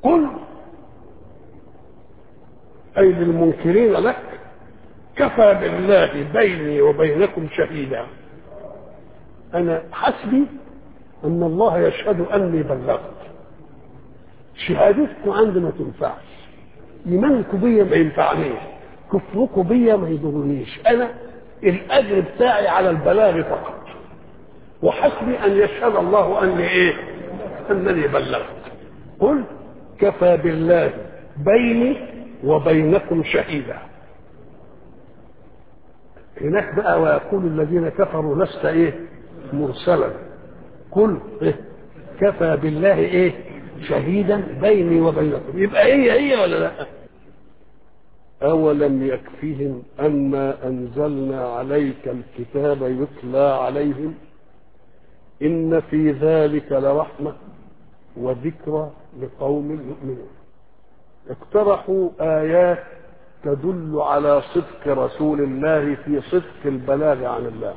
قل أي للمنكرين لك كفى بالله بيني وبينكم شهيدا أنا حسبي أن الله يشهد أني بلغت شهادتكم عندي ما تنفعش إيمانكم بيا ما ينفعنيش كفركم بيا ما يضرنيش أنا الأجر بتاعي على البلاغ فقط وحسبي أن يشهد الله أني إيه أنني بلغت قل كفى بالله بيني وبينكم شهيدا هناك بقى ويقول الذين كفروا لست ايه مرسلا قل إيه؟ كفى بالله ايه شهيدا بيني وبينكم يبقى هي هي ولا لا أولم يكفهم أنا أنزلنا عليك الكتاب يتلى عليهم إن في ذلك لرحمة وذكرى لقوم يؤمنون اقترحوا آيات تدل على صدق رسول الله في صدق البلاغ عن الله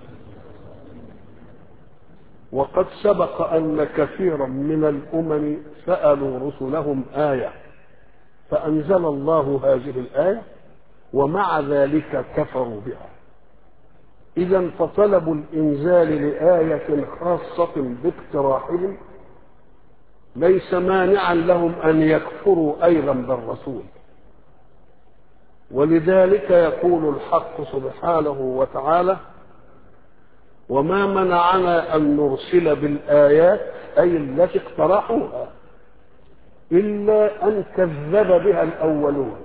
وقد سبق أن كثيرا من الأمم سألوا رسلهم آية فأنزل الله هذه الآية ومع ذلك كفروا بها إذا فطلب الإنزال لآية خاصة باقتراحهم ليس مانعا لهم أن يكفروا أيضا بالرسول ولذلك يقول الحق سبحانه وتعالى وما منعنا أن نرسل بالآيات أي التي اقترحوها إلا أن كذب بها الأولون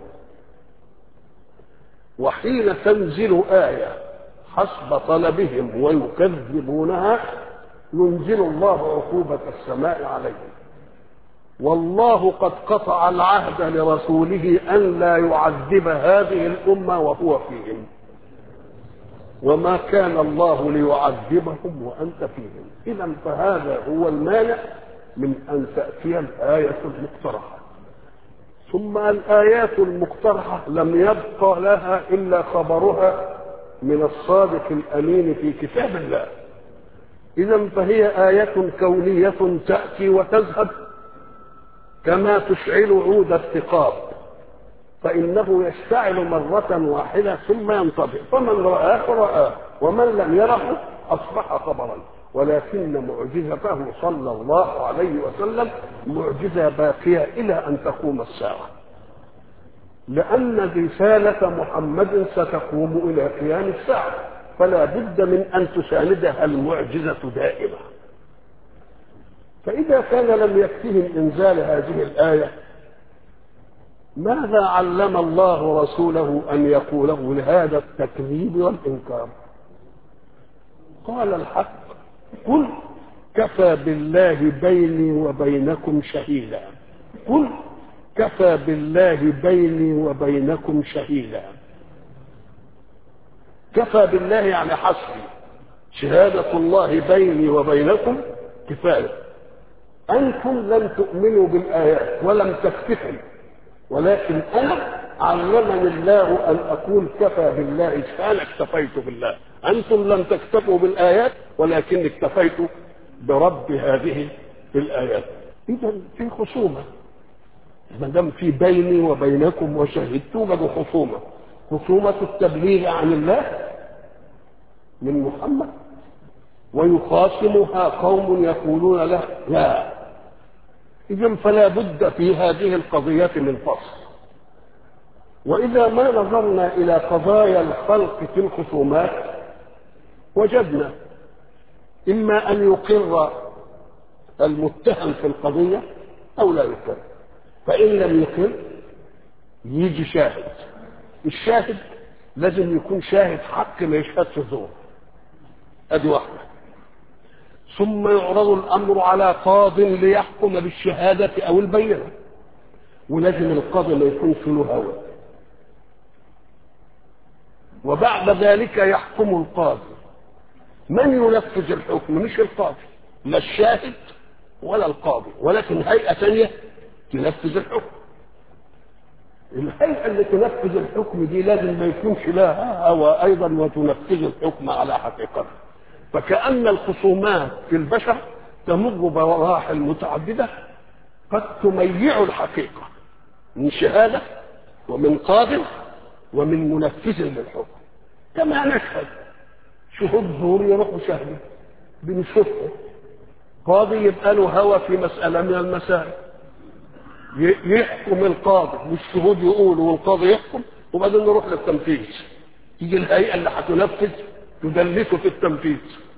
وحين تنزل آية حسب طلبهم ويكذبونها ينزل الله عقوبة السماء عليهم والله قد قطع العهد لرسوله أن لا يعذب هذه الأمة وهو فيهم وما كان الله ليعذبهم وأنت فيهم إذا فهذا هو المانع من أن تأتي الآية المقترحة ثم الآيات المقترحة لم يبق لها إلا خبرها من الصادق الأمين في كتاب الله إذا فهي آية كونية تأتي وتذهب كما تشعل عود الثقاب فإنه يشتعل مرة واحدة ثم ينطفئ فمن رآه رآه ومن لم يره أصبح خبرا ولكن معجزته صلى الله عليه وسلم معجزة باقية إلى أن تقوم الساعة لأن رسالة محمد ستقوم إلى قيام الساعة فلا بد من أن تساندها المعجزة دائمة فإذا كان لم يكفهم إنزال هذه الآية ماذا علم الله رسوله أن يقوله لهذا التكذيب والإنكار قال الحق قل كفى بالله بيني وبينكم شهيدا قل كفى بالله بيني وبينكم شهيدا كفى بالله يعني حسبي شهادة الله بيني وبينكم كفاية أنتم لم تؤمنوا بالآيات ولم تكتفوا ولكن أنا علمني الله أن أقول كفى بالله فأنا اكتفيت بالله أنتم لم تكتفوا بالآيات ولكن اكتفيت برب هذه الآيات إذا في خصومة ما دام في بيني وبينكم وشهد توجد خصومة خصومة التبليغ عن الله من محمد ويخاصمها قوم يقولون له لا إذا فلا بد في هذه القضية من فصل وإذا ما نظرنا إلى قضايا الخلق في الخصومات وجدنا إما أن يقر المتهم في القضية أو لا يقر فإن لم يقر يجي شاهد الشاهد لازم يكون شاهد حق ما يشهدش زور ادي واحده ثم يعرض الامر على قاض ليحكم بالشهاده او البينه ولازم القاضي ما يكونش له هوى وبعد ذلك يحكم القاضي من ينفذ الحكم مش القاضي لا الشاهد ولا القاضي ولكن هيئه ثانيه تنفذ الحكم الهيئه اللي تنفذ الحكم دي لازم ما يكونش لها هوى ايضا وتنفذ الحكم على حقيقته فكأن الخصومات في البشر تمر بمراحل متعددة قد تميع الحقيقة من شهادة ومن قاضي ومن منفذ للحكم كما نشهد شهود زور يروحوا شهدوا بنشوفه قاضي يبقى له هوى في مسألة من المسائل يحكم القاضي والشهود يقولوا والقاضي يحكم وبعدين نروح للتنفيذ يجي الهيئة اللي هتنفذ تدلسه في التنفيذ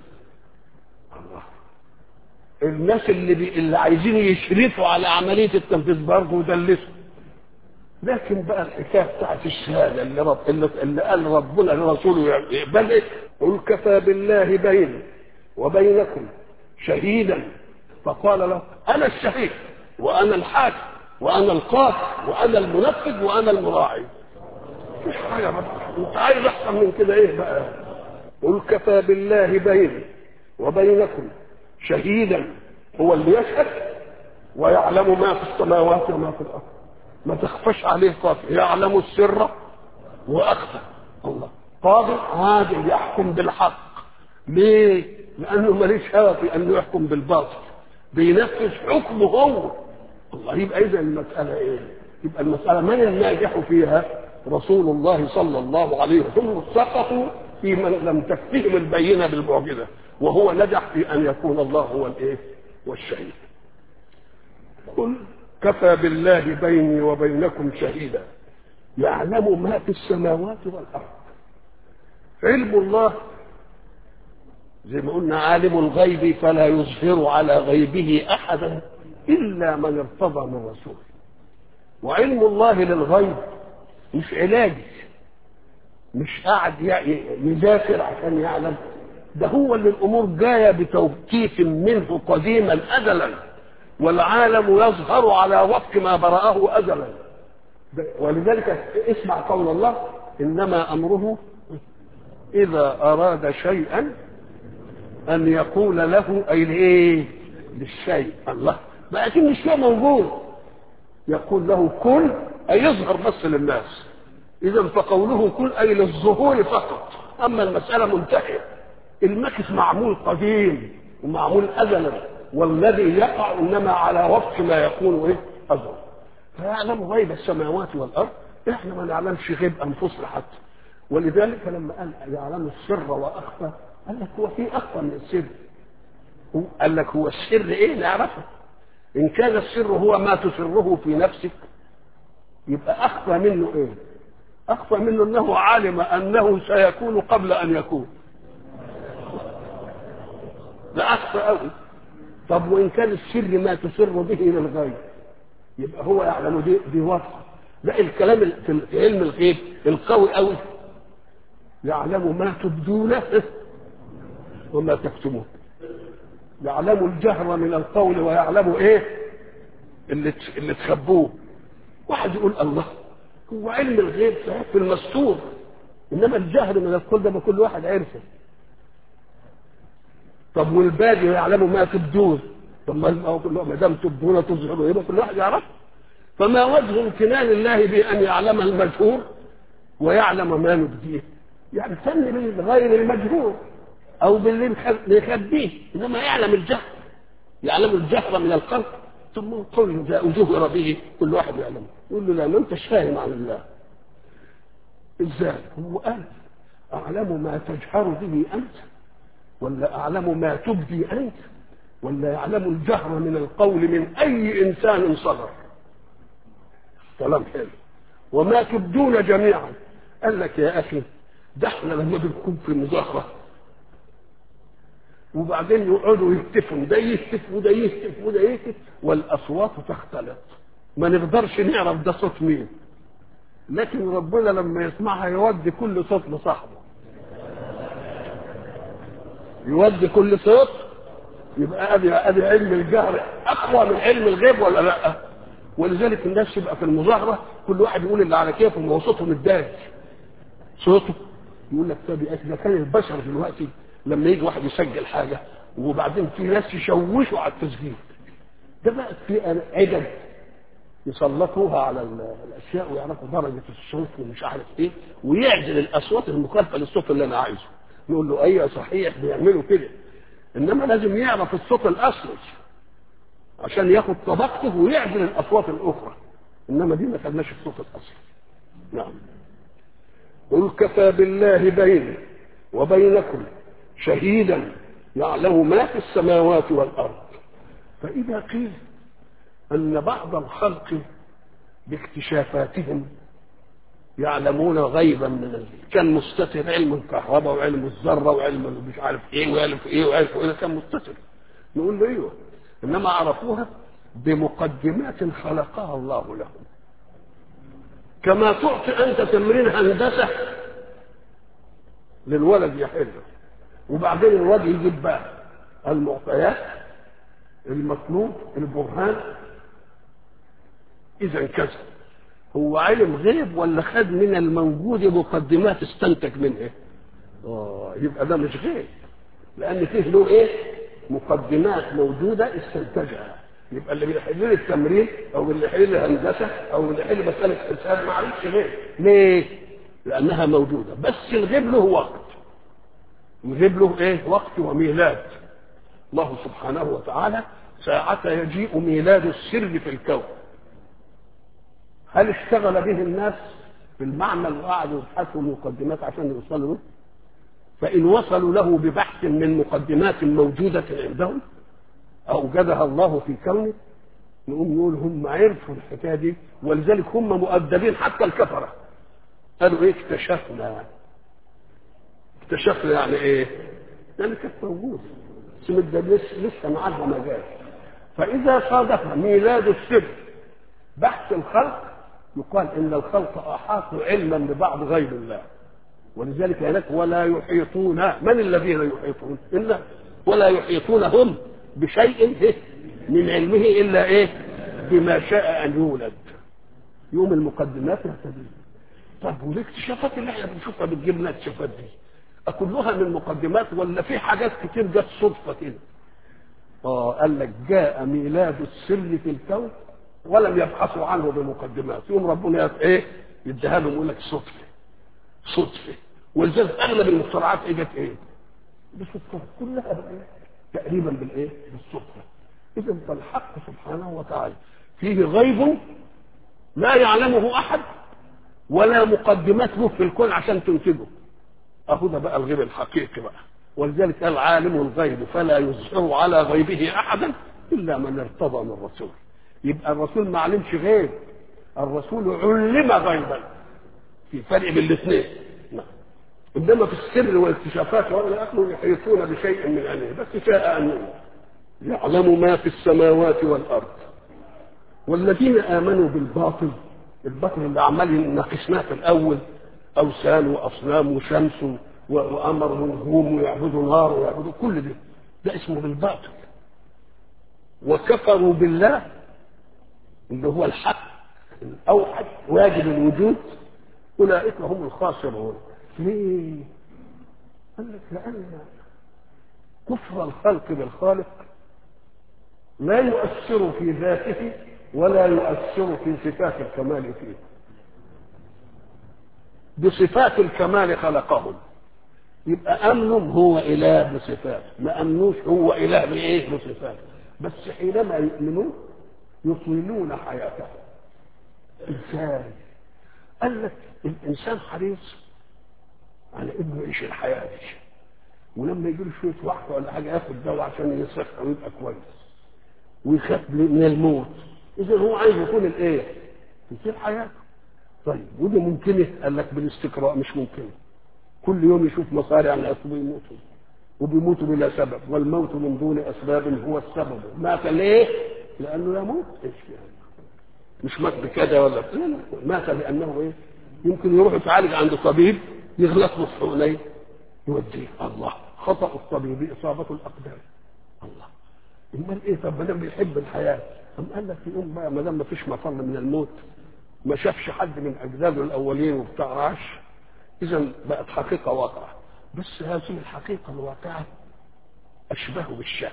الله الناس اللي بي... اللي عايزين يشرفوا على عملية التنفيذ برضه يدلسوا لكن بقى الحكايه بتاعت الشهاده اللي, رب... اللي, اللي قال ربنا لرسوله يقبل ايه؟ قل كفى بالله بيني وبينكم شهيدا فقال له انا الشهيد وانا الحاكم وانا القاضي وانا المنفذ وانا المراعي مش حاجه بقى انت عايز احسن من كده ايه بقى قل كفى بالله بيني وبينكم شهيدا هو اللي يشهد ويعلم ما في السماوات وما في الارض ما تخفش عليه قاضي يعلم السر واخفى الله قاضي عادل يحكم بالحق ليه؟ لانه ماليش هوى في انه يحكم بالباطل بينفذ حكمه هو الله يبقى اذا المساله ايه؟ يبقى المساله من الناجح فيها؟ رسول الله صلى الله عليه وسلم سقطوا في من لم تكفهم البينه بالمعجزه وهو نجح في ان يكون الله هو الايه؟ والشهيد. قل كفى بالله بيني وبينكم شهيدا يعلم ما في السماوات والارض علم الله زي ما قلنا عالم الغيب فلا يظهر على غيبه احدا الا من ارتضى من رسول وعلم الله للغيب مش علاج مش قاعد يذاكر عشان يعلم ده هو اللي الامور جايه بتوقيف منه قديما ازلا والعالم يظهر على وفق ما برأه أزلا ولذلك اسمع قول الله إنما أمره إذا أراد شيئا أن يقول له أي لإيه؟ للشيء الله ما أكيد الشيء موجود يقول له كن أي يظهر بس للناس إذا فقوله كن أي للظهور فقط أما المسألة منتهية المكس معمول قديم ومعمول أزلا والذي يقع انما على وفق ما يكون ايه ازرق فيعلم غيب السماوات والارض احنا ما نعلمش غيب انفسنا حتى ولذلك لما قال يعلم السر واخفى قال لك هو في اخفى من السر هو قال لك هو السر ايه نعرفه ان كان السر هو ما تسره في نفسك يبقى اخفى منه ايه اخفى منه انه علم انه سيكون قبل ان يكون ده اخفى قوي طب وان كان السر ما تسر به الى الغيب يبقى هو يعلم دي دي واضحه لا الكلام في علم الغيب القوي قوي يعلم ما تبدون وما تكتمون يعلم الجهر من القول ويعلم ايه اللي اللي تخبوه واحد يقول الله هو علم الغيب صحيح في المستور انما الجهر من القول ده ما كل واحد عرفه طب والباقي يعلم ما تبدون طب ما دام تبدون تظهروا يبقى كل واحد يعرف فما وجه امتنان الله بان يعلم المجهور ويعلم ما نبديه يعني فن بالغير المجهور او باللي يخبيه انما يعلم الجهر يعلم الجهر من القلب ثم قل اذا جهر به كل واحد يعلمه يقول له لا ما انتش فاهم عن الله ازاي هو قال اعلم ما تجهر به انت ولا أعلم ما تبدي أنت ولا يعلم الجهر من القول من أي إنسان صدر كلام حلو وما تبدون جميعا قال لك يا أخي ده احنا لما بنكون في مظاهرة وبعدين يقعدوا يهتفوا ده يهتف وده يهتف وده يهتف والأصوات تختلط ما نقدرش نعرف ده صوت مين لكن ربنا لما يسمعها يودي كل صوت لصاحبه يودي كل صوت يبقى ادي ادي علم الجهر اقوى من علم الغيب ولا لا ولذلك الناس يبقى في المظاهره كل واحد يقول اللي على كيفه ما هو صوته متضايق صوته يقول لك طب اذا كان البشر دلوقتي لما يجي واحد يسجل حاجه وبعدين في ناس يشوشوا على التسجيل ده بقى في عدد يسلطوها على الاشياء ويعرفوا درجه الصوت ومش عارف ايه ويعزل الاصوات المخالفه للصوت اللي انا عايزه نقول له ايوه صحيح بيعملوا كده انما لازم يعرف الصوت الاصلي عشان ياخد طبقته ويعزل الاصوات الاخرى انما دي ما خدناش الصوت الاصلي نعم قل كفى بالله بيني وبينكم شهيدا يعلم ما في السماوات والارض فاذا قيل ان بعض الخلق باكتشافاتهم يعلمون غيبا من ال... كان مستتر علم الكهرباء وعلم الذره وعلم مش عارف ايه وعلم ايه وعلم ايه كان مستتر نقول له ايوه انما عرفوها بمقدمات خلقها الله لهم كما تعطي انت تمرين هندسه للولد يحله وبعدين الواد يجيب بقى المعطيات المطلوب البرهان اذا كذا هو علم غيب ولا خد من الموجود مقدمات استنتج منها اه يبقى ده مش غيب لان فيه له ايه مقدمات موجوده استنتجها يبقى اللي بيحل لي التمرين او اللي يحل لي الهندسه او اللي يحل مساله حساب ما عرفش غيب ليه؟ لانها موجوده بس الغيب له وقت الغيب له ايه؟ وقت وميلاد الله سبحانه وتعالى ساعة يجيء ميلاد السر في الكون هل اشتغل به الناس في المعمل وقعدوا يبحثوا مقدمات عشان يوصلوا له فإن وصلوا له ببحث من مقدمات موجودة عندهم أوجدها الله في كونه نقوم نقول هم عرفوا الحكاية دي ولذلك هم مؤدبين حتى الكفرة قالوا ايه اكتشفنا اكتشفنا يعني ايه؟ يعني كانت موجودة بس لسه لسه معاها مجال فإذا صادف ميلاد السر بحث الخلق يقال ان الخلق احاطوا علما ببعض غيب الله ولذلك هناك ولا يحيطون من الذين يحيطون الا ولا يحيطون هم بشيء من علمه الا ايه بما شاء ان يولد يوم المقدمات يهتدي طب والاكتشافات اللي احنا بنشوفها بتجيب لنا اكتشافات دي كلها من مقدمات ولا في حاجات كتير جت صدفه كده اه قال لك جاء ميلاد السر في الكون ولم يبحثوا عنه بمقدمات يوم ربنا ايه يديها لهم يقول لك صدفه صدفه ولذلك اغلب المخترعات ايه جت ايه؟ بالصدفه كلها بالإيه؟ تقريبا بالايه؟ بالصدفه اذا فالحق سبحانه وتعالى فيه غيب لا يعلمه احد ولا مقدمات له في الكون عشان تنتجه اهو ده بقى الغيب الحقيقي بقى ولذلك قال عالم الغيب فلا يظهر على غيبه احدا الا من ارتضى من رسول يبقى الرسول ما علمش غيب الرسول علم غيبا في فرق بين الاثنين نعم انما في السر والاكتشافات والى اخره يحيطون بشيء من علمه بس شاء ان يعلم ما في السماوات والارض والذين امنوا بالباطل الباطل اللي عمال ناقشناه في الاول اوثان واصنام وشمس وقمر ونجوم ويعبدوا نار ويعبدوا كل ده ده اسمه بالباطل وكفروا بالله اللي هو الحق الاوحد واجب الوجود اولئك هم الخاسرون ليه؟ قال لك لان كفر الخلق بالخالق لا يؤثر في ذاته ولا يؤثر في صفات الكمال فيه بصفات الكمال خلقهم يبقى امنهم هو اله بصفات ما امنوش هو اله بايه بصفات بس حينما يؤمنون يطيلون حياته ازاي قال لك الانسان حريص على انه يعيش الحياه دي ولما يجي له شويه وقت ولا حاجه ياخد دواء عشان يصح ويبقى كويس ويخاف من الموت اذا هو عايز يكون الايه يصير حياته طيب وده ممكنه قال لك بالاستقراء مش ممكنه كل يوم يشوف مصارع الناس وبيموتوا وبيموتوا بلا سبب والموت من دون اسباب هو السبب مات ليه؟ لانه يموت ايش يعني مش مات بكذا ولا لا لا مات لانه ايه؟ يمكن يروح يتعالج عند طبيب يغلط له في حقنيه يوديه الله خطا الطبيب اصابه الاقدام الله امال ايه طب ما دام بيحب الحياه أم قال لك يقوم بقى ما دام ما فيش مفر من الموت ما شافش حد من اجداده الاولين وبتاع عاش اذا بقت حقيقه واقعه بس هذه الحقيقه الواقعه اشبه بالشك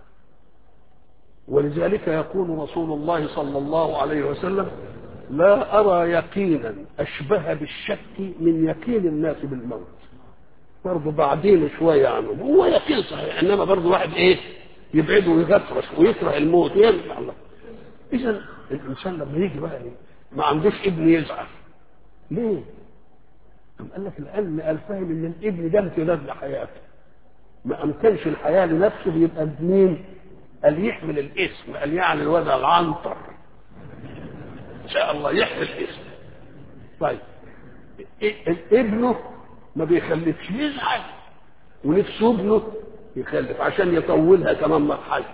ولذلك يقول رسول الله صلى الله عليه وسلم لا ارى يقينا اشبه بالشك من يقين الناس بالموت برضه بعدين شويه عنهم هو يقين صحيح انما برضه واحد ايه يبعده ويغطرس ويكره الموت ينفع الله اذا الانسان لما يجي بقى ايه ما عندوش ابن يزعل ليه؟ أم قال لك لأن قال فاهم إن الابن ده امتداد لحياته ما أمكنش الحياة لنفسه يبقى مين؟ قال يحمل الاسم قال يعني الولد العنطر إن شاء الله يحمل الاسم طيب ابنه ما بيخلفش يزعل ونفسه ابنه يخلف عشان يطولها كمان مرحله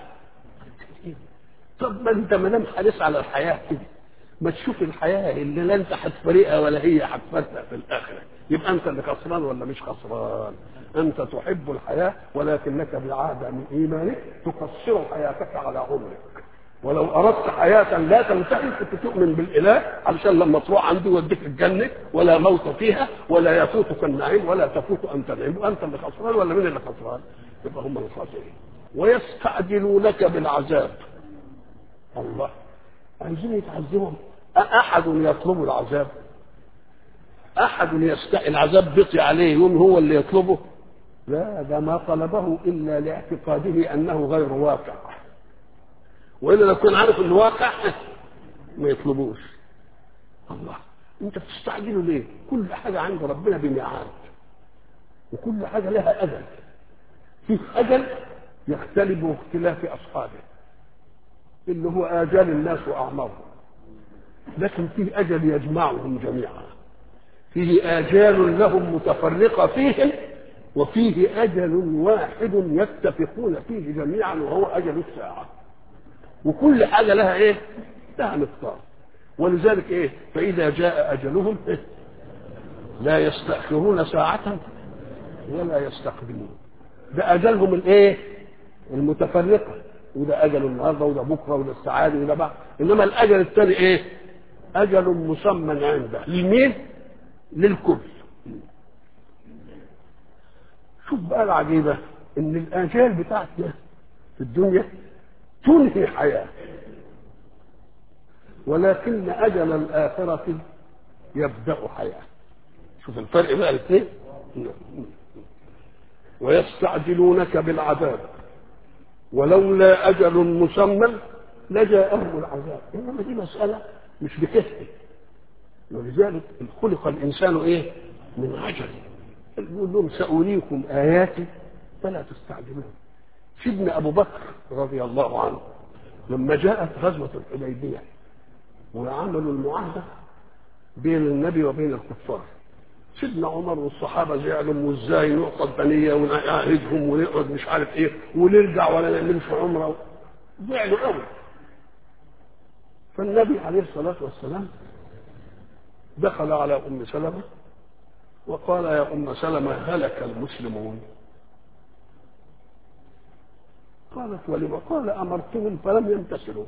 طب ما انت ما دام حريص على الحياه كده ما تشوف الحياه اللي لا انت هتفرقها ولا هي هتفرقها في الاخره يبقى انت اللي خسران ولا مش خسران انت تحب الحياه ولكنك بعاده من ايمانك تقصر حياتك على عمرك ولو اردت حياه لا تنتهي كنت تؤمن بالاله علشان لما تروح عنده يوديك الجنه ولا موت فيها ولا يفوتك النعيم ولا تفوت ان تنعم وانت اللي خسران ولا مين اللي خسران؟ يبقى هم الخاسرين ويستعجلونك بالعذاب الله عايزين يتعذبهم احد يطلب العذاب احد يست... العذاب بقي عليه يوم هو اللي يطلبه لا ده ما طلبه الا لاعتقاده انه غير واقع والا لو كان عارف انه واقع ما يطلبوش الله انت بتستعجله ليه كل حاجه عند ربنا بميعاد وكل حاجه لها اجل في اجل يختلف باختلاف اصحابه اللي هو اجال الناس واعمارهم لكن فيه اجل يجمعهم جميعا فيه آجال لهم متفرقة فيهم وفيه أجل واحد يتفقون فيه جميعا وهو أجل الساعة وكل حاجة لها إيه؟ لها مقدار ولذلك إيه؟ فإذا جاء أجلهم إيه؟ لا يستأخرون ساعة ولا يستقدمون ده أجلهم الإيه؟ المتفرقة وده أجل النهارده وده بكرة وده السعادة وده بعد إنما الأجل الثاني إيه؟ أجل مسمى عنده لمين؟ للكل شوف بقى العجيبة ان الآجال بتاعتنا في الدنيا تنهي حياة ولكن أجل الآخرة يبدأ حياة شوف الفرق بقى الاثنين ويستعجلونك بالعذاب ولولا أجل مسمى لجاءهم العذاب إنما دي مسألة مش بكثرة ولذلك خلق الانسان ايه؟ من عجل يقول لهم ساريكم اياتي فلا تستعجلون سيدنا ابو بكر رضي الله عنه لما جاءت غزوه الحديبيه وعملوا المعاهده بين النبي وبين الكفار سيدنا عمر والصحابه زعلوا وازاي نعطى البنيه ونعاهدهم ونقعد مش عارف ايه ونرجع ولا نعملش عمره زعلوا قوي فالنبي عليه الصلاه والسلام دخل على ام سلمه وقال يا ام سلمه هلك المسلمون قالت ولم قال امرتهم فلم يمتثلوا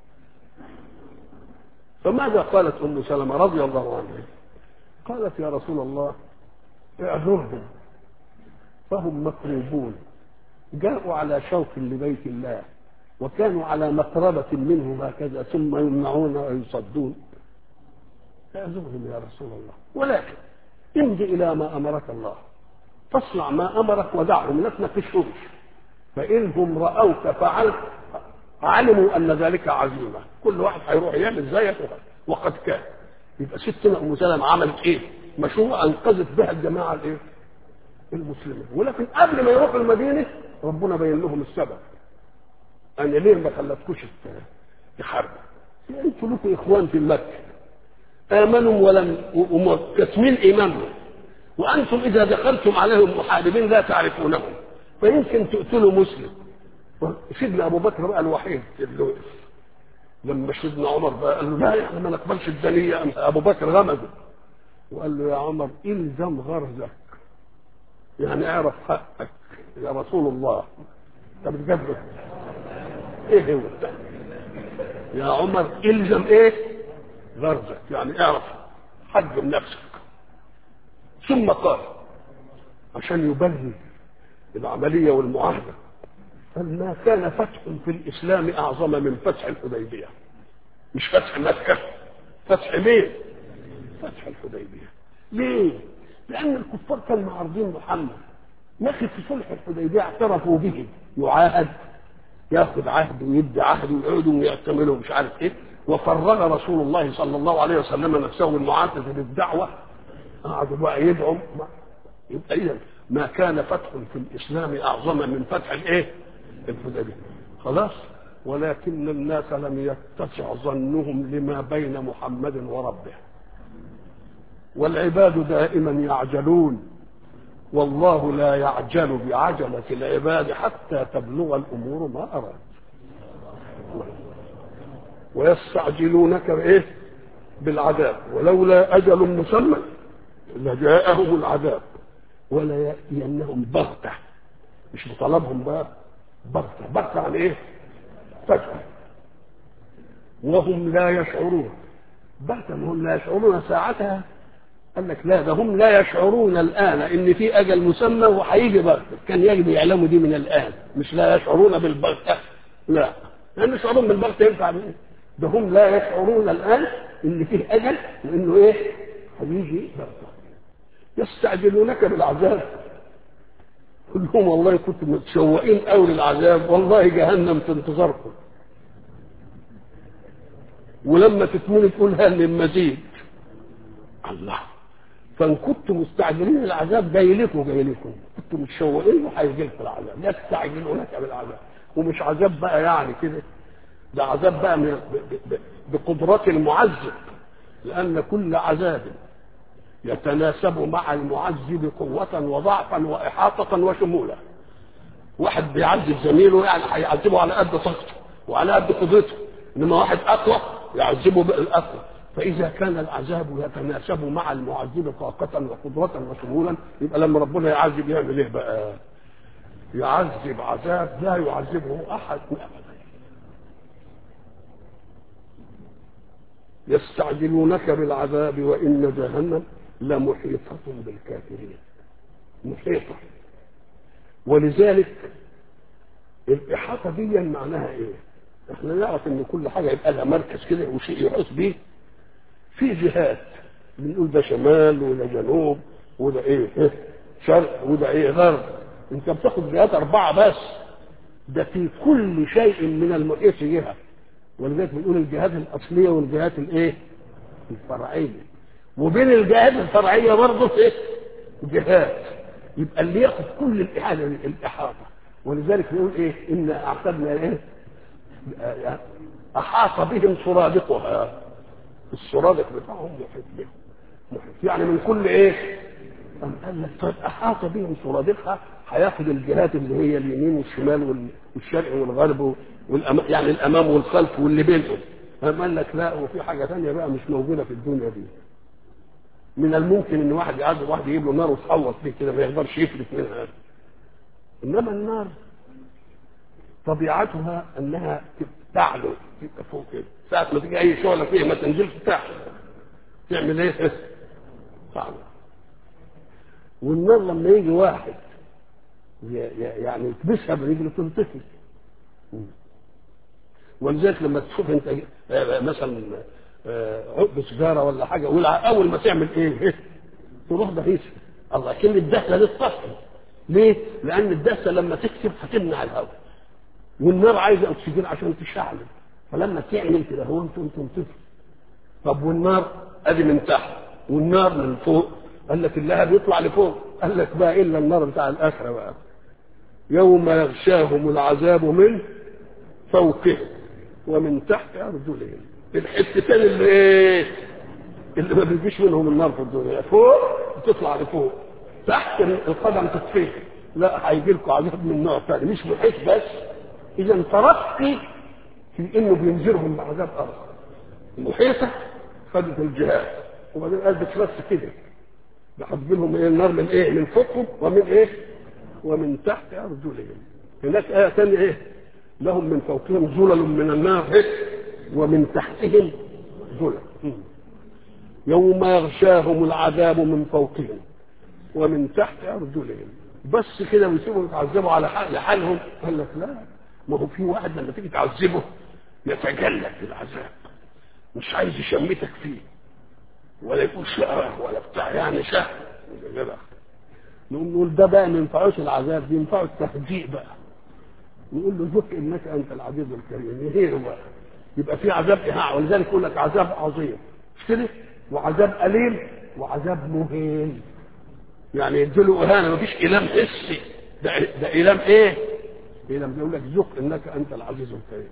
فماذا قالت ام سلمه رضي الله عنها قالت يا رسول الله اعذرهم فهم مكروبون جاءوا على شوق لبيت الله وكانوا على مقربة منه هكذا ثم يمنعون ويصدون اعذرهم يا رسول الله ولكن امضي الى ما امرك الله فاصنع ما امرك ودعهم لا تناقشهمش فانهم راوك فعلت علموا ان ذلك عزيمه كل واحد هيروح يعمل زيك وقد كان يبقى ستنا ام سلمة عملت ايه؟ مشروع انقذت بها الجماعه الايه؟ المسلمين ولكن قبل ما يروحوا المدينه ربنا بين لهم السبب ان ليه ما خلتكوش تحاربوا انتوا لكم اخوان في مكه امنوا ولم وكتمين ايمانهم وانتم اذا دخلتم عليهم محاربين لا تعرفونهم فيمكن تقتلوا مسلم سيدنا ابو بكر بقى الوحيد اللي وقف لما سيدنا عمر بقى قال له لا احنا ما نقبلش الدنيا ابو بكر غمزه وقال له يا عمر الزم غرزك يعني اعرف حقك يا رسول الله انت بتجبر ايه هو ده يا عمر الزم ايه غرزك يعني اعرف حجم نفسك ثم قال عشان يبرر العمليه والمعاهده قال ما كان فتح في الاسلام اعظم من فتح الحديبيه مش فتح مكه فتح مين فتح الحديبيه ليه لان الكفار كانوا عارضين محمد لكن في صلح الحديبيه اعترفوا به يعاهد ياخد عهد ويدي عهد ويقعدوا ويعتملوا مش عارف ايه وفرغ رسول الله صلى الله عليه وسلم نفسه من معاتة للدعوة قعدوا بقى يدعوا يبقى إذا ما كان فتح في الإسلام أعظم من فتح الإيه؟ الحديبية خلاص ولكن الناس لم يتسع ظنهم لما بين محمد وربه والعباد دائما يعجلون والله لا يعجل بعجلة العباد حتى تبلغ الأمور ما أراد ويستعجلونك بإيه؟ بالعذاب ولولا أجل مسمى لجاءهم العذاب ولا يأتينهم بغتة مش بطلبهم بقى بغتة بغتة عن إيه؟ فجأة وهم لا يشعرون بغتة هم لا يشعرون ساعتها قال لك لا ده هم لا يشعرون الآن إن في أجل مسمى وهيجي بغتة كان يجب يعلموا دي من الآن مش لا يشعرون بالبغتة لا لأن يشعرون بالبغتة ينفع بإيه؟ ده هم لا يشعرون الآن إن فيه أجل وإنه إيه؟ هيجي بغتة يستعجلونك بالعذاب قل لهم والله كنتم متشوقين قوي للعذاب والله جهنم تنتظركم ولما تكون تقول هل من مزيد الله فان كنتم مستعجلين العذاب جاي لكم جاي لكم كنتم متشوقين وهيجي لكم العذاب يستعجلونك بالعذاب ومش عذاب بقى يعني كده ده عذاب بقى من بقدرة المعذب لأن كل عذاب يتناسب مع المعذب قوة وضعفا وإحاطة وشمولا واحد بيعذب زميله يعني هيعذبه على قد طاقته وعلى قد قدرته انما واحد اقوى يعذبه بالاقوى فاذا كان العذاب يتناسب مع المعذب طاقة وقدرة وشمولا يبقى لما ربنا يعذب يعمل ايه بقى؟ يعذب عذاب لا يعذبه احد ابدا يستعجلونك بالعذاب وان جهنم لمحيطة بالكافرين محيطة ولذلك الإحاطة دي معناها إيه؟ إحنا نعرف إن كل حاجة يبقى لها مركز كده وشيء يحيط به في جهات بنقول ده شمال وده جنوب وده إيه؟ شرق وده إيه غرب أنت بتاخد جهات أربعة بس ده في كل شيء من المحيط جهة ولذلك بنقول الجهات الأصلية والجهات الإيه؟ الفرعية وبين الجهات الفرعيه برضه ايه؟ جهات يبقى اللي ياخد كل الاحاطه الاحاطه ولذلك نقول ايه؟ ان اعتدنا ايه؟ احاط بهم سرادقها السرادق بتاعهم محيط بهم محيط يعني من كل ايه؟ أم قال لك طيب احاط بهم سرادقها هياخد الجهات اللي هي اليمين والشمال والشرق والغرب والأمام يعني الامام والخلف واللي بينهم أم قال لك لا وفي حاجه ثانيه بقى مش موجوده في الدنيا دي من الممكن ان واحد يعذب واحد يجيب له نار وتحوط بيه كده ما يقدرش يفلت منها انما النار طبيعتها انها تعلو تبقى فوق كده ساعة ما تيجي اي شغله فيها ما تنزلش تحت تعمل ايه؟ تعلو والنار لما يجي واحد يعني يكبسها برجله تنطفي ولذلك لما تشوف انت مثلا عقب سيجاره ولا حاجه اول ما تعمل ايه؟ تروح بهيسه الله كلمه الدهله دي تطفي ليه؟ لان الدهسه لما تكسب هتمنع الهواء والنار عايزه اكسجين عشان تشعل فلما تعمل كده هو انتم تنطفي طب والنار ادي من تحت والنار من فوق قال لك اللهب يطلع لفوق قال لك بقى الا النار بتاع الاخره بقى يوم يغشاهم العذاب من فوقهم ومن تحت ارجلهم الحتتين اللي ايه اللي ما بيجيش منهم النار في الدنيا فوق بتطلع لفوق تحت القدم تطفيه لا هيجي لكم عذاب من نوع ثاني مش محيط بس اذا ترقي في انه بينذرهم بعذاب ارض المحيطه خدت الجهاد وبعدين قال بس بس كده بحب لهم ايه النار من ايه من فوقهم ومن ايه ومن تحت ارجلهم هناك ايه ثانيه ايه لهم من فوقهم ظلل من النار إيه؟ ومن تحتهم ظلل يوم يغشاهم العذاب من فوقهم ومن تحت ارجلهم بس كده ويسيبهم يتعذبوا على حال لحالهم قال لك لا ما هو في واحد لما تيجي تعذبه يتجلد بالعذاب مش عايز يشمتك فيه ولا يقول شهر ولا بتاع يعني شهر نقول نقول ده بقى ما ينفعوش العذاب ينفعه التهجيء بقى نقول له ذق انك انت العزيز الكريم ايه هو يبقى في عذاب ايهاع ولذلك يقول لك عذاب عظيم مش كده وعذاب اليم وعذاب مهين يعني يديله اهانه مفيش الام حسي ده ده الام ايه؟ الام يقول لك ذق انك انت العزيز الكريم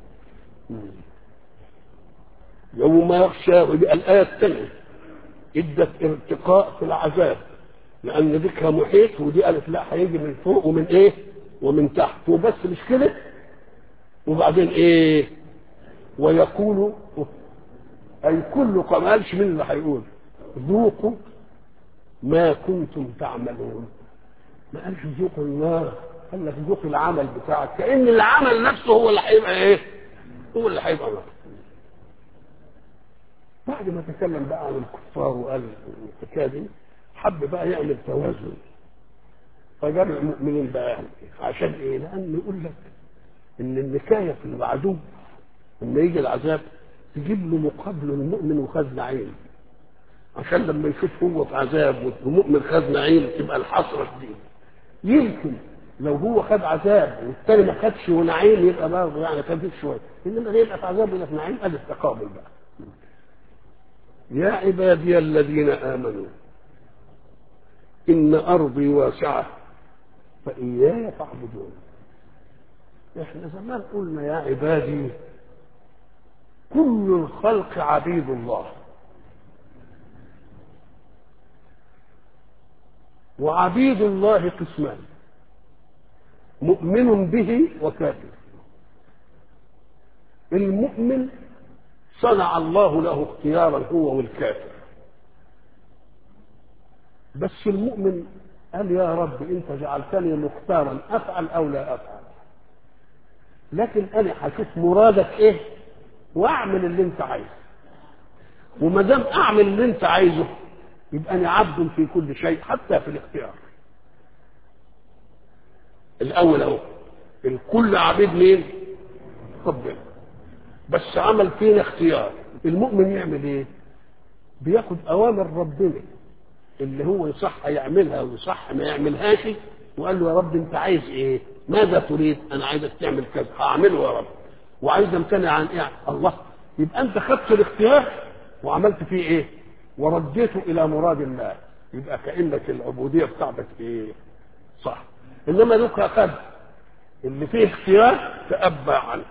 يوم يخشى الايه الثانيه ادت ارتقاء في العذاب لان ذكرى محيط ودي قالت لا هيجي من فوق ومن ايه؟ ومن تحت وبس مش كده وبعدين ايه؟ ويقول اي كل ما قالش مين اللي هيقول ذوقوا ما كنتم تعملون ما قالش ذوقوا النار قال لك ذوق العمل بتاعك كان العمل نفسه هو اللي هيبقى ايه هو اللي هيبقى نار بعد ما تكلم بقى عن الكفار وقال الحكايه دي حب بقى يعمل توازن فجاب المؤمنين بقى عشان ايه؟ لان يقول لك ان النكايه في العدو لما يجي العذاب تجيب له مقابله المؤمن وخد نعيم عشان لما يشوف هو في عذاب والمؤمن خد نعيم تبقى الحسره شديده يمكن لو هو خد عذاب والتاني ما خدش ونعيم يبقى برضه يعني خفيف شويه انما ده يبقى في عذاب ولا في نعيم قال التقابل بقى يا عبادي الذين امنوا ان ارضي واسعه فاياي فاعبدون احنا زمان قلنا يا عبادي كل الخلق عبيد الله وعبيد الله قسمان مؤمن به وكافر المؤمن صنع الله له اختيارا هو والكافر بس المؤمن قال يا رب انت جعلتني مختارا افعل او لا افعل لكن انا هشوف مرادك ايه واعمل اللي انت عايزه وما دام اعمل اللي انت عايزه يبقى انا عبد في كل شيء حتى في الاختيار الاول اهو الكل عبيد مين ربنا بس عمل فينا اختيار المؤمن يعمل ايه بياخد اوامر ربنا اللي هو يصح يعملها ويصح ما يعملهاش وقال له يا رب انت عايز ايه ماذا تريد انا عايزك تعمل كذا هعمله يا رب وعايز امتنع عن ايه الله يبقى انت خدت الاختيار وعملت فيه ايه ورديته الى مراد الله يبقى كانك العبوديه بتاعتك ايه صح انما لوك اخذ اللي فيه اختيار تأبى عنه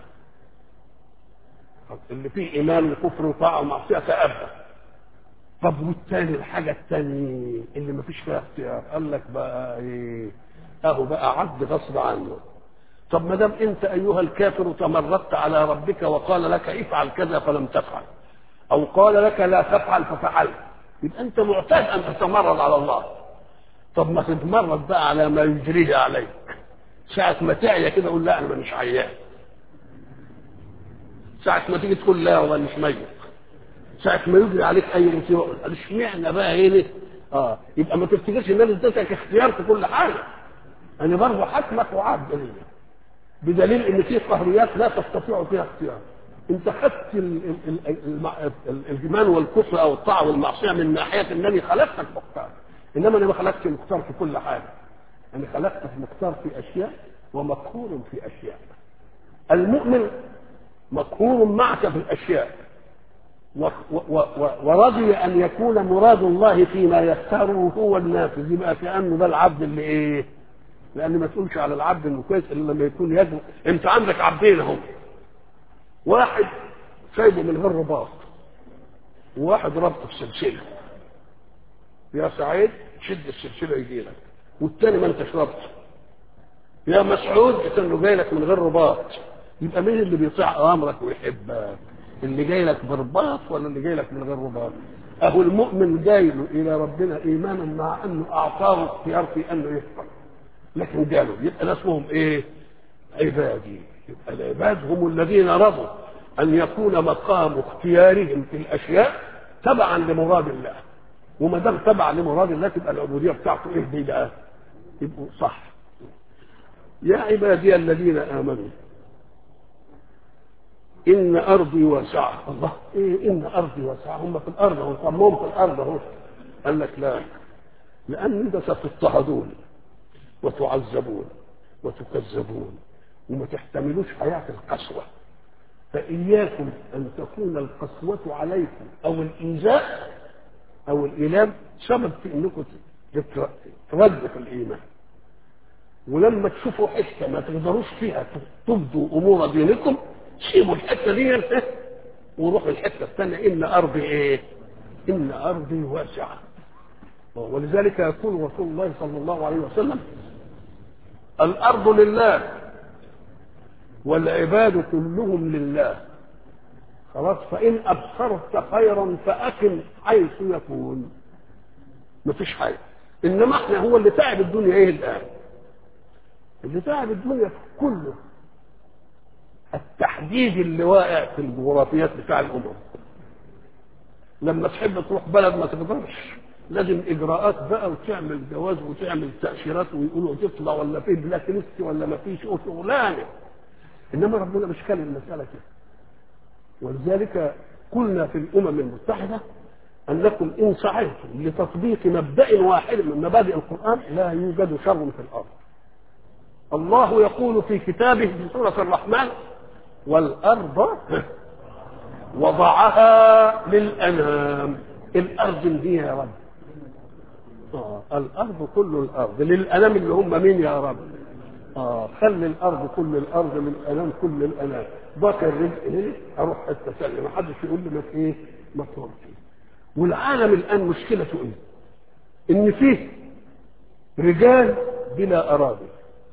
اللي فيه ايمان وكفر وطاعه ومعصيه تأبى طب والتاني الحاجه التانية اللي ما فيش فيها اختيار قال لك بقى ايه اهو بقى عبد غصب عنه طب ما دام انت ايها الكافر تمردت على ربك وقال لك افعل كذا فلم تفعل او قال لك لا تفعل ففعلت يبقى انت معتاد ان تتمرد على الله طب ما تتمرد بقى على ما يجريه عليك ساعة ما تعيا كده قول لا انا مش عيان ساعة ما تيجي تقول لا والله مش ميت ساعة ما يجري عليك اي مصيبة قول اشمعنى بقى هنا اه يبقى ما تفتكرش ان انا اديتك اختيار في كل حاجة انا برضه حكمك وعبد ليا بدليل ان في قهريات لا تستطيع فيها اختيار انت خدت الايمان والكفر او الطاعه والمعصيه من ناحيه انني خلقتك مختار انما انا ما خلقتش مختار في كل حاجه انا خلقتك مختار في اشياء ومقهور في اشياء المؤمن مقهور معك في الاشياء و و و ورضي ان يكون مراد الله فيما يختاره هو النافذ يبقى كانه ده العبد اللي ايه لان ما تقولش على العبد انه كويس الا لما يكون يده انت عندك عبدين اهو واحد سايبه من غير رباط وواحد ربطه بسلسله يا سعيد شد السلسله يجي لك والتاني ما انتش ربطه يا مسعود انه جاي لك من غير رباط يبقى مين اللي بيطيع اوامرك ويحبك اللي جاي لك برباط ولا اللي جاي لك من غير رباط اهو المؤمن جاي له الى ربنا ايمانا مع انه اعطاه اختيار في انه يفعل لكن قالوا يبقى ده اسمهم ايه عبادي يبقى العباد هم الذين رضوا ان يكون مقام اختيارهم في الاشياء تبعا لمراد الله وما دام تبع لمراد الله تبقى العبوديه بتاعته ايه دي بقى؟ يبقوا صح يا عبادي الذين امنوا ان ارضي واسعه الله ايه ان ارضي واسعه هم في الارض هم صمهم في الارض اهو قال لك لا لان انت ستضطهدون وتعذبون وتكذبون وما تحتملوش حياة القسوة فإياكم أن تكون القسوة عليكم أو الإيذاء أو الإيلام سبب في أنكم تردوا في الإيمان ولما تشوفوا حته ما تقدروش فيها تبدوا امور دينكم سيبوا الحته دي وروحوا الحته الثانيه ان ارضي ايه؟ ان ارضي واسعه ولذلك يقول رسول الله صلى الله عليه وسلم الارض لله والعباد كلهم لله خلاص فان ابصرت خيرا فاكن حيث يكون مفيش حاجه انما احنا هو اللي تعب الدنيا ايه الان اللي تعب الدنيا كله التحديد اللي واقع في الجغرافيات بتاع الامم لما تحب تروح بلد ما تقدرش لازم اجراءات بقى وتعمل جواز وتعمل تاشيرات ويقولوا تطلع ولا في بلاك ليست ولا ما فيش شغلانه انما ربنا مش كان المساله كده ولذلك قلنا في الامم المتحده انكم ان سعيتم لتطبيق مبدا واحد من مبادئ القران لا يوجد شر في الارض الله يقول في كتابه في سورة الرحمن والأرض وضعها للأنام الأرض دي يا رب آه الأرض كل الأرض للأنام اللي هم مين يا رب آه خلي الأرض كل الأرض للأنام كل الأنام ضاق الرزق هنا أروح حتة ثانية ما حدش يقول لي ما في إيه ما تروح والعالم الآن مشكلته إيه؟ إن فيه رجال بلا أراضي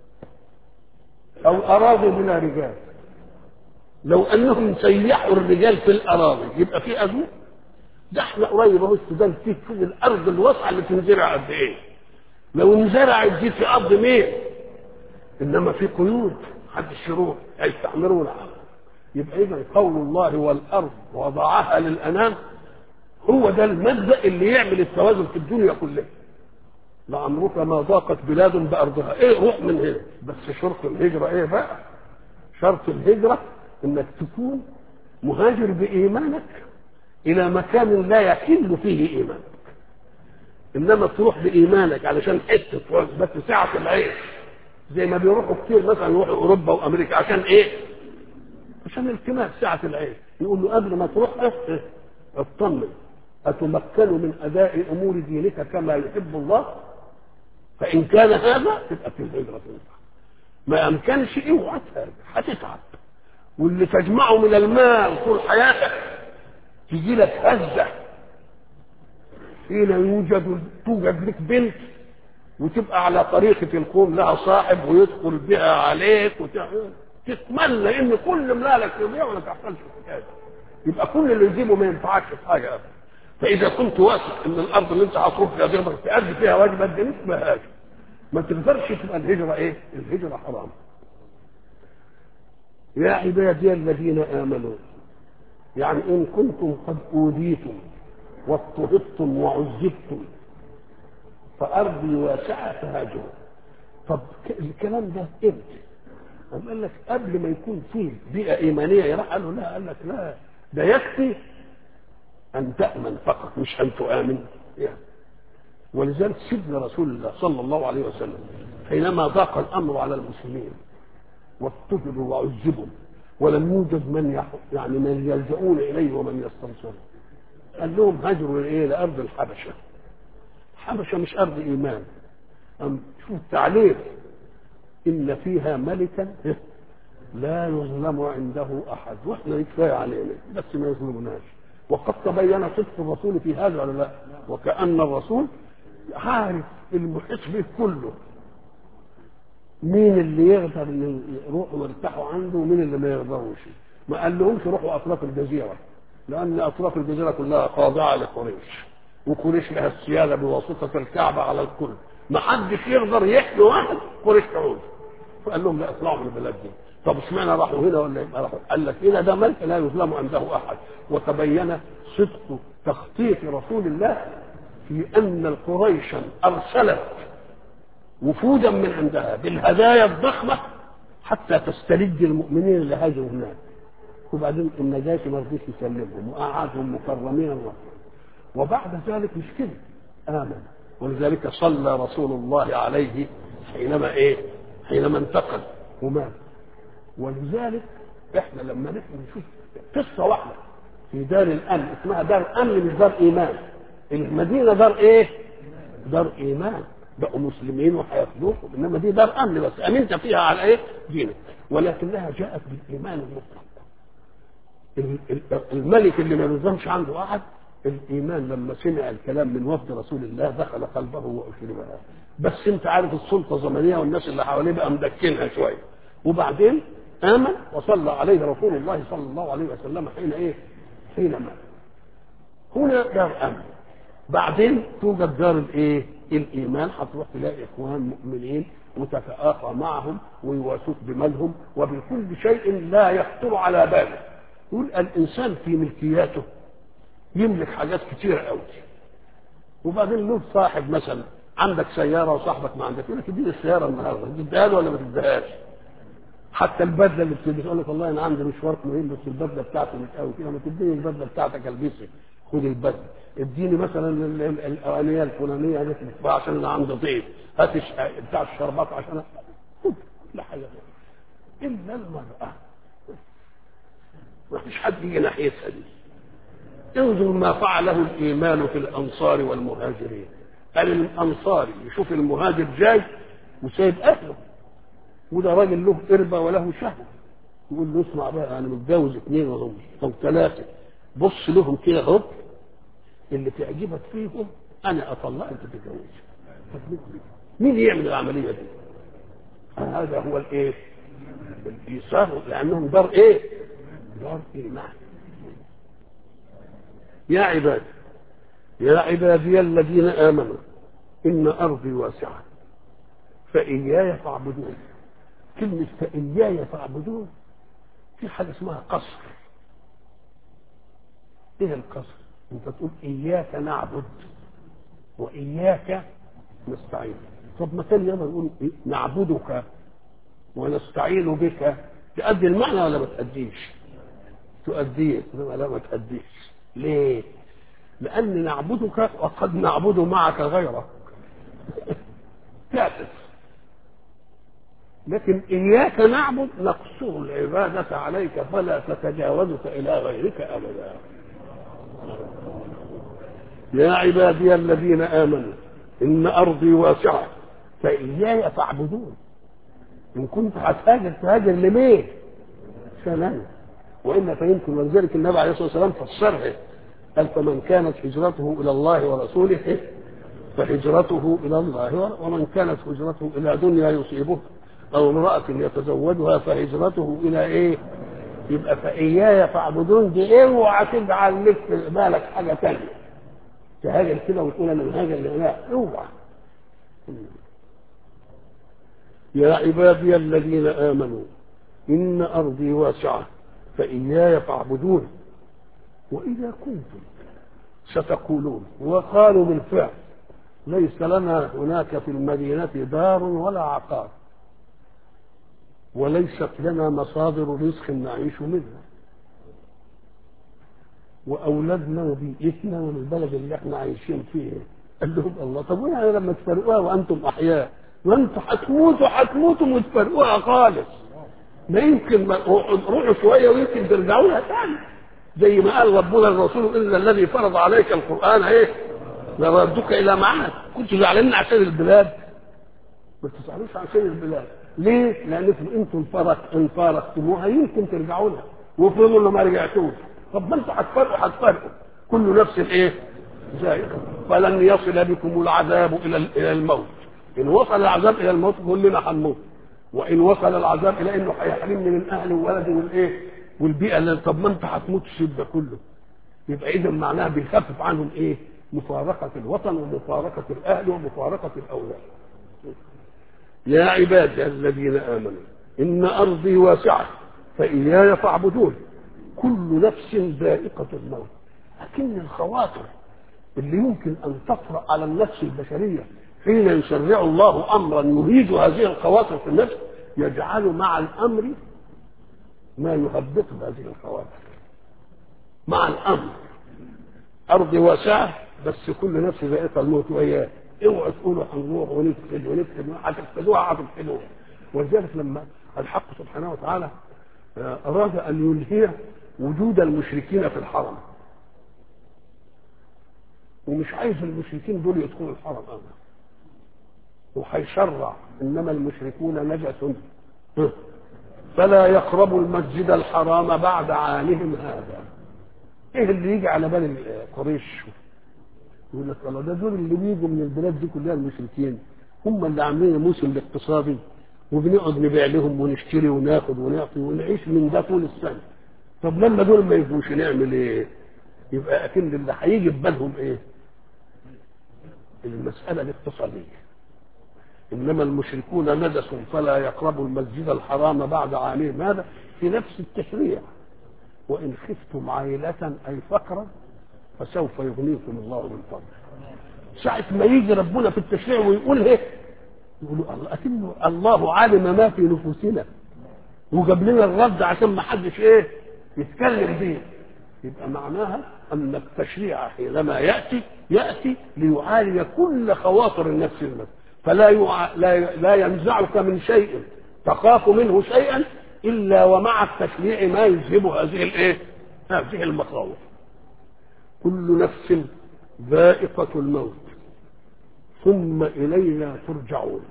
أو أراضي بلا رجال لو أنهم سيحوا الرجال في الأراضي يبقى في أزمة ده احنا قريب اهو السودان فيه شوف الأرض الواسعة اللي تنزرع قد إيه لو انزرعت دي في أرض مين إنما في قيود محدش يروح هيستعمرونها يبقى إذا قول الله والأرض وضعها للأنام هو ده المبدأ اللي يعمل التوازن في الدنيا كلها لعمرك ما ضاقت بلاد بأرضها ايه روح من هنا بس شرط الهجرة ايه بقى شرط الهجرة انك تكون مهاجر بإيمانك إلى مكان لا يحل فيه إيمانك إنما تروح بإيمانك علشان حتة بس ساعة العيش زي ما بيروحوا كتير مثلا يروحوا أوروبا وأمريكا عشان إيه؟ عشان التماس ساعة العيش يقول له قبل ما تروح إيه؟ اطمن أتمكن من أداء أمور دينك كما يحب الله فإن كان هذا تبقى في الهجرة تنفع ما أمكنش اوعى هتتعب واللي تجمعه من المال طول حياتك تجي لك هزة حين يوجد توجد لك بنت وتبقى على طريقة الكون لها صاحب ويدخل بها عليك تتمنى ان كل ملالك يضيع ولا تحصلش الحكايه يبقى كل اللي يجيبه ما ينفعكش في حاجه ابدا فاذا كنت واثق ان الارض اللي انت هتروح فيها تقدر تأدي فيها واجب قد ما اسمهاش ما تقدرش تبقى الهجره ايه؟ الهجره حرام. يا عبادي الذين امنوا يعني ان كنتم قد اوذيتم واضطهدتم وعذبتم فارضي واسعه فهاجروا. طب الكلام ده امتى؟ قام قال لك قبل ما يكون فيه بيئه ايمانيه راح قال له لا قال لك لا ده يكفي أن تأمن فقط مش أن تؤمن يعني. ولذلك سيدنا رسول الله صلى الله عليه وسلم حينما ضاق الأمر على المسلمين واضطهدوا وعذبوا ولم يوجد من يعني من يلجؤون إليه ومن يستنصرون قال لهم هاجروا إيه لأرض الحبشة الحبشة مش أرض إيمان أم شوف التعليق إن فيها ملكا لا يظلم عنده أحد وإحنا كفاية علينا بس ما يظلمناش وقد تبين صدق الرسول في هذا ولا لا وكأن الرسول عارف المحيط به كله مين اللي يقدر يروحوا ويرتاحوا عنده ومين اللي ما يقدروش ما قال لهمش روحوا اطراف الجزيره لان اطراف الجزيره كلها خاضعه لقريش وقريش لها السياده بواسطه الكعبه على الكل ما حدش يقدر يحمي واحد قريش تعود فقال لهم لا اطلعوا من البلاد دي طب اشمعنى راحوا هنا ولا ما راحوا قال لك هنا ده ملك لا يظلم عنده احد وتبين صدق تخطيط رسول الله في ان قريشا ارسلت وفودا من عندها بالهدايا الضخمه حتى تستلج المؤمنين اللي هاجروا هناك وبعدين النجاشي ما رضيش يسلمهم وقعدهم مكرمين الله وبعد ذلك مش كده امن ولذلك صلى رسول الله عليه حينما ايه حينما انتقل ومات ولذلك احنا لما نحن نشوف قصه واحده في دار الامن اسمها دار امن مش دار ايمان المدينه دار ايه؟ دار ايمان بقوا مسلمين وهياخدوكم انما دي دار امن بس امنت فيها على ايه؟ دينك ولكنها جاءت بالايمان المطلق الملك اللي ما بيظلمش عنده احد الايمان لما سمع الكلام من وفد رسول الله دخل قلبه واشربها بس انت عارف السلطه الزمنيه والناس اللي حواليه بقى مدكنها شويه وبعدين امن وصلى عليه رسول الله صلى الله عليه وسلم حين ايه؟ حين مات هنا دار امن بعدين توجد دار الايه؟ الايمان هتروح تلاقي اخوان مؤمنين وتتآخى معهم ويواسوك بمالهم وبكل شيء لا يخطر على باله يقول الانسان في ملكياته يملك حاجات كتيرة قوي وبعدين له صاحب مثلا عندك سيارة وصاحبك ما عندك يقول لك اديني السيارة النهارده تديها له ولا ما تديهاش حتى البدله اللي بتلبس يقول لك والله انا عندي مشوار مهم بس البدله بتاعتي مش قوي كده ما تديني البدله بتاعتك البسها خد البدله اديني مثلا ال- ال- الاغنيه الفلانيه دي تدفع عشان انا عندي ضيف هات الش- بتاع الشربات عشان أ- خد لا حاجه الا المراه ما فيش حد يجي ناحيتها دي انظر ما فعله الايمان في الانصار والمهاجرين قال الانصاري يشوف المهاجر جاي وسايب اهله وده راجل له قربه وله شهوه يقول له اسمع بقى انا متجوز اثنين وهم او ثلاثه بص لهم كده اهو اللي تعجبك فيهم انا اطلع انت تتجوز طب مين يعمل العمليه دي؟ هذا هو الايه؟ الايثار لانهم دار ايه؟ دار ايمان يا عبادي يا عبادي الذين امنوا ان ارضي واسعه فاياي فاعبدون كلمه فاياي فاعبدون في حاجه اسمها قصر ايه القصر انت تقول اياك نعبد واياك نستعين طب ما كان يلا نقول إيه؟ نعبدك ونستعين بك تؤدي المعنى ولا ما تأديش تؤديه إنما لا ما تأديش ليه لأن نعبدك وقد نعبد معك غيرك تعكس لكن إياك نعبد نقصر العبادة عليك فلا تتجاوزك إلى غيرك أبدا يا عبادي الذين آمنوا إن أرضي واسعة فإياي فاعبدون إن كنت هتهاجر تهاجر لمين؟ عشان أنا وإلا فيمكن ولذلك النبي عليه الصلاة والسلام فسرها قال فمن كانت هجرته إلى الله ورسوله فهجرته إلى الله ومن كانت هجرته إلى دنيا يصيبها أو امرأة يتزوجها فهجرته إلى إيه؟ يبقى فإياي فاعبدون دي اوعى تجعل لك في بالك حاجة تانية تهاجر كده وتقول أنا مهاجر لا اوعى يا عبادي الذين آمنوا إن أرضي واسعة فإياي فاعبدون وإذا كنتم ستقولون وقالوا بالفعل ليس لنا هناك في المدينة دار ولا عقار وليست لنا مصادر رزق نعيش منها وأولادنا وبيئتنا والبلد اللي احنا عايشين فيه قال لهم الله طب وين لما تفرقوها وأنتم أحياء وأنتم هتموتوا هتموتوا وتفرقوها خالص ما يمكن ما روحوا شوية ويمكن ترجعوا لها تاني زي ما قال ربنا الرسول إلا الذي فرض عليك القرآن إيه لردك إلى معاد كنتوا زعلانين عشان البلاد ما تزعلوش عشان البلاد ليه؟ لأن أنتم فرق إن فارقتموها يمكن ترجعوا لها وافرضوا إن ما رجعتوش طب ما أنتوا هتفرقوا هتفرقوا كل نفس إيه؟ ذائقة فلن يصل بكم العذاب إلى إلى الموت إن وصل العذاب إلى الموت كلنا هنموت وإن وصل العذاب إلى إنه هيحرمني من أهلي وولدي والإيه؟ والبيئة اللي طب ما أنت هتموت الشيء ده كله يبقى إذا معناها بيخفف عنهم إيه؟ مفارقة الوطن ومفارقة الأهل ومفارقة الأولاد يا عبادي الذين آمنوا إن أرضي واسعة فإياي فاعبدون كل نفس ذائقة الموت لكن الخواطر اللي يمكن أن تطرأ على النفس البشرية حين يشرع الله أمرا يهيج هذه الخواطر في النفس يجعل مع الأمر ما يهبط هذه الخواطر مع الأمر أرض واسعة بس كل نفس ذائقة الموت وإياه اوعوا تقولوا هنروح ونفقد ونفقد هتفقدوها هتفقدوها ولذلك لما الحق سبحانه وتعالى أراد أن ينهي وجود المشركين في الحرم ومش عايز المشركين دول يدخلوا الحرم أبدا وهيشرع إنما المشركون نجس فلا يقربوا المسجد الحرام بعد عامهم هذا ايه اللي يجي على بال قريش يقول لك الله ده دول اللي بيجوا من البلاد دي كلها المشركين هم اللي عاملين الموسم الاقتصادي وبنقعد نبيع لهم ونشتري وناخد ونعطي ونعيش من ده طول السنه طب لما دول ما يجوش نعمل ايه؟ يبقى اكن اللي هيجي في بالهم ايه؟ المساله الاقتصاديه انما المشركون نجس فلا يقربوا المسجد الحرام بعد عامهم هذا في نفس التشريع وان خفتم عائله اي فقرا فسوف يغنيكم الله من فضله ساعة ما يجي ربنا في التشريع ويقول ايه يقولوا الله أكنه الله عالم ما في نفوسنا وجاب لنا الرد عشان ما حدش ايه يتكلم به يبقى معناها ان التشريع حينما ياتي ياتي ليعالج كل خواطر النفس المسلم فلا يع... لا لا ينزعك من شيء تخاف منه شيئا الا ومع التشريع ما يذهب هذه الايه؟ هذه المخاوف. كل نفس ذائقة الموت ثم إلينا ترجعون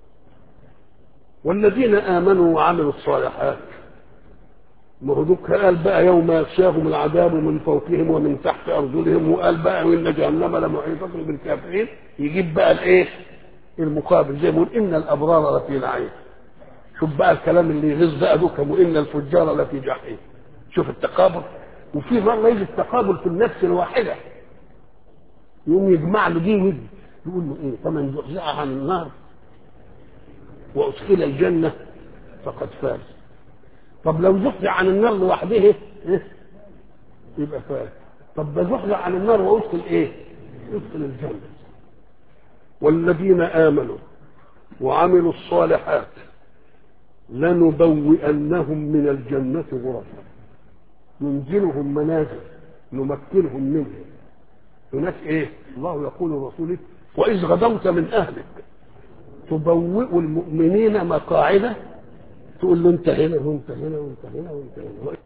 والذين آمنوا وعملوا الصالحات ما هو دوك قال بقى يوم يغشاهم العذاب من فوقهم ومن تحت أرجلهم وقال بقى وإن جهنم لمحيطة بالكافرين يجيب بقى الإيه؟ المقابل زي ما يقول إن الأبرار لفي نعيم شوف بقى الكلام اللي يغز بقى دوك وإن الفجار لفي جحيم شوف التقابل وفي مرة يجي التقابل في النفس الواحدة يقوم يجمع له دي ودي يقول له ايه فمن زحزح عن النار وادخل الجنه فقد فاز طب لو زحزح عن النار لوحده إيه؟ يبقى فاز طب ده زحزح عن النار وادخل ايه ادخل الجنه والذين امنوا وعملوا الصالحات لنبوئنهم من الجنه غرفا ننزلهم منازل نمكنهم منه هناك ايه الله يقول لرسوله واذ غدوت من اهلك تبوئ المؤمنين مقاعد تقول له انت هنا وانت هنا وانت هنا وانت هنا